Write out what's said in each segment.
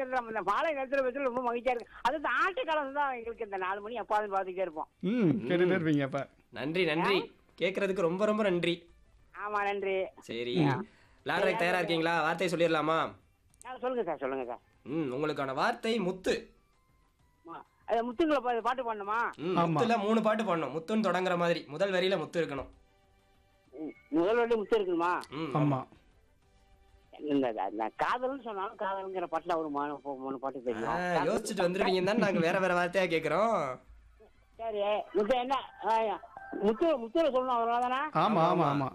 நேரத்துல நம்ம இந்த மாலை நேரத்துல வச்சு ரொம்ப மகிழ்ச்சியா இருக்கு அது இந்த ஆட்டு காலம் தான் எங்களுக்கு இந்த நாலு மணி எப்பாவது பார்த்துக்கிட்டே இருப்போம் ம் கேட்டுட்டே இருப்பீங்க அப்ப நன்றி நன்றி கேட்கறதுக்கு ரொம்ப ரொம்ப நன்றி ஆமா நன்றி சரி விளையாடுறதுக்கு தயாரா இருக்கீங்களா வார்த்தை சொல்லிடலாமா ஆ, சொல்லுங்க சார் சொல்லுங்க சார் ம் உங்களுக்கான வார்த்தை முத்து ஆ, அது முத்துங்களை பா- பாட்டு பாடணுமா ம், ஆமா. முத்துல மூணு பாட்டு பாடணும் முத்துன்னு தொடங்குற மாதிரி முதல் வரியில முத்து இருக்கணும் ம், முதல் வாட்டி முத்து இருக்குமா ம் ஆமா இந்த இந்த காதல்னு சொன்னாலும் காதல்ங்கிற பாட்டுல ஒரு மூணு மூணு பாட்டு ஆ, தெரியும் யோசிச்சுட்டு வந்துருவீங்கன்னு தான் நாங்க வேற வேற வார்த்தையா கேக்குறோம் சரி முத்து என்ன ஆ, முத்து முத்துல சொல்லணும் அவ்வளவுதானா ஆமா ஆமா ஆமா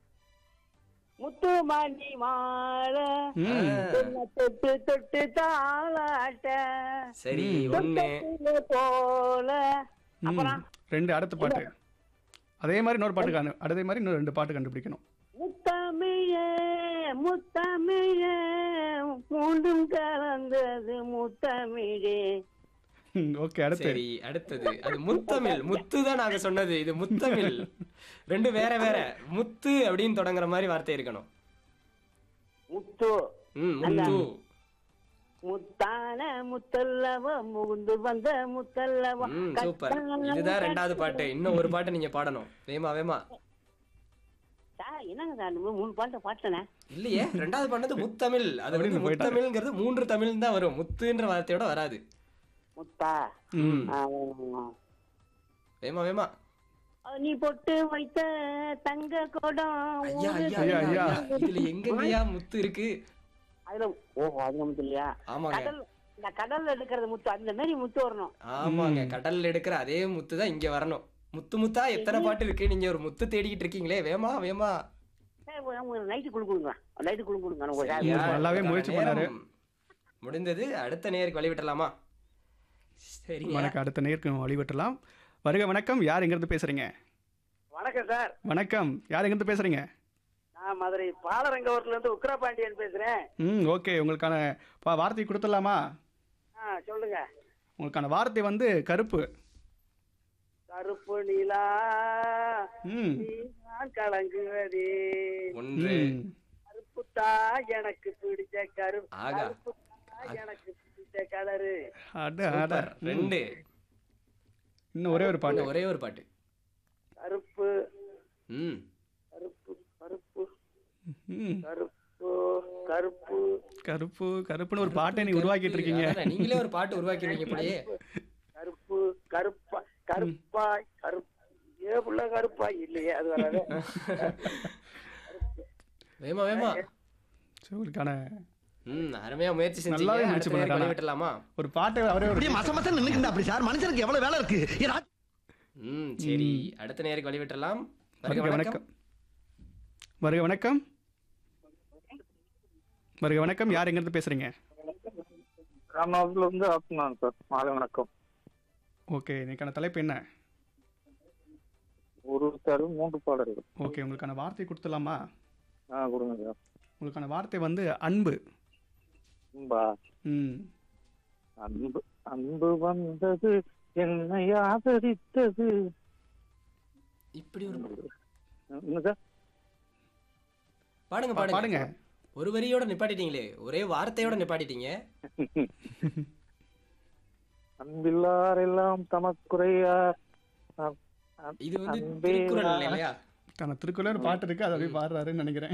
முத்து மணி மாலை ம் உன்னை தொட்டு தொட்டு தாளாட்ட சரி ஒண்ணு தொட்டத்திலே போல ம். அப்புறம் ரெண்டு அடுத்த பாட்டு அதே மாதிரி இன்னொரு பாட்டு கண்டு அதே மாதிரி இன்னும் ரெண்டு பாட்டு கண்டுபிடிக்கணும் முத்தமிழே முத்தமிழே மூன்றும் கலந்தது முத்தமிழே ஓகே அடுத்து சரி அடுத்தது அது முத்தமிழ் முத்து தான் நாங்க சொன்னது இது முத்தமிழ் ரெண்டு வேற வேற முத்து அப்படின்னு தொடங்குற மாதிரி வார்த்தை இருக்கணும் முத்து ம் முத்து முத்தான முத்தல்லவ முகுந்து வந்த முத்தல்லவ ம் சூப்பர் இதுதான் ரெண்டாவது பாட்டு இன்னும் ஒரு பாட்டு நீங்க பாடணும் வேமா வேமா சார் என்னங்க சார் இந்த மூணு பாட்டு பாட்டுனே இல்லையே ரெண்டாவது பண்ணது முத்தமிழ் அது வந்து அப்படின்னு போயிட்டாரு. முத்தமிழ்ங்கிறது மூன்று தமிழ் தான் வரும் முத்துன்ற வார்த்தையோட வராது முத்தா ம் ஆ, வேமா வேமா நீ பொட்டு வைத்த தங்க குடம் ஐயா ஒரு ஐயா ஐயா, ஐயா ஐயா. ஐயா. இதுல எங்கங்கயா முத்து இருக்கு அதுல ஓ அதுல முத்து இல்லையா ஆமாங்க கடல் இந்த கடல்ல எடுக்கிறது முத்து அந்த மாதிரி முத்து வரணும் ஆமாங்க கடல்ல எடுக்கிற அதே முத்து தான் இங்க வரணும் முத்து முத்தா எத்தனை பாட்டு இருக்கு நீங்க ஒரு முத்து தேடிக்கிட்டு இருக்கீங்களே வேமா வேமா சார், ஒரு- ஒரு நைட்டு குழு கொடுங்க நைட்டு குழு கொடுங்க நான் ஒரு சார் சரியா? நல்லாவே அதுக்கான முயற்சி பண்ணாரு. நேரம் முடிந்தது அடுத்த நேருக்கு வழிவிட்டலாமா சரி வணக்கம் அடுத்த நேருக்கு வழிவிட்டலாம் வருக வணக்கம் யார் எங்கிருந்து பேசுறீங்க வணக்கம் சார் வணக்கம் யார் எங்கிருந்து பேசுறீங்க நான் மதுரை பாலரங்கவரத்துல இருந்து உக்ரபாண்டியன் பேசுறேன் ம் ஓகே உங்களுக்கான பா- வார்த்தை கொடுத்துடலாமா ஆ சொல்லுங்க உங்களுக்கான வார்த்தை வந்து கருப்பு கருப்பு நிலா ம் நீதான் கலங்குவதே ஒன்று ம் கருப்பு தான் எனக்கு பிடிச்ச கருப்பு ஆகா. கருப்பு தான் எனக்கு பிடிச்ச கலரு அட அட சூப்பர். ரெண்டு இன்னும் ஒரே ஒரு பாட்டு இன்னும் ஒரே ஒரு பாட்டு கருப்பு ம் கருப்பு கருப்பு ம் கருப்பு கருப்பு கருப்பு கருப்புன்னு ஒரு பாட்டை நீ உருவாக்கிட்டு இருக்கீங்க அதானே, நீங்களே ஒரு பாட்டு உருவாக்கிடுவீங்க இப்படியே கருப்பு கருப்பா கருப்பாய் கருப்பு ஏ புள்ள கருப்பாய் இல்லையே அது வராது வேமா வேமா சரி, உங்களுக்கான ம் அருமையா முயற்சி செஞ்சீங்க நல்லாவே முயற்சி அடுத்த நேருக்கு பண்ணாரு. வழிவிட்டலாமா ஒரு பாட்டை அவரே ஒரு அப்படியே மச மசம் நின்னுக்கிட்டு அப்படி சார் மனுஷனுக்கு எவ்வளவு வேலை இருக்கு ஏன் ராஜ்- ம் சரி அடுத்த நேருக்கு வழிவிட்டலாம் வருக வணக்கம் வருக வணக்கம் வருக வணக்கம் யார் எங்கிருந்து பேசுறீங்க ராமநாதத்துல இருந்து ஆத்மான் சார் மாலை வணக்கம் ஓகே இன்னைக்கான தலைப்பு என்ன ஒரு சார் மூன்று பாடல்கள் ஓகே உங்களுக்கான வார்த்தை கொடுத்துடலாமா ஆ கொடுங்க சார் உங்களுக்கான வார்த்தை வந்து அன்பு அன்பா ம் அன்பு அன்பு வந்தது என்னை ஆதரித்தது இப்படி ஒரு என்ன சார் பாடுங்க பா- பாடுங்க பாடுங்க ஒரு வரியோட நிப்பாட்டிட்டீங்களே ஒரே வார்த்தையோட நிப்பாட்டிட்டீங்க அன்பில்லாரெல்லாம் தமக்குறையா அ- அ- இது வந்து அன்பே திருக்குறள் நான். இல்லையா தன திருக்குறள் ஒரு பாட்டு இருக்கு அதை அப்படியே பாடுறாருன்னு நினைக்கிறேன்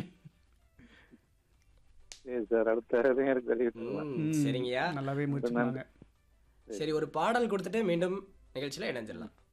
சரி சார் அடுத்த நேருக்கு வெளியிட்டு ம், ம், சரிங்கய்யா நல்லாவே முயற்சி பண்ணாங்க சரி ஒரு பாடல் கொடுத்துட்டு மீண்டும் நிகழ்ச்சியில இணைஞ்சிடலாம்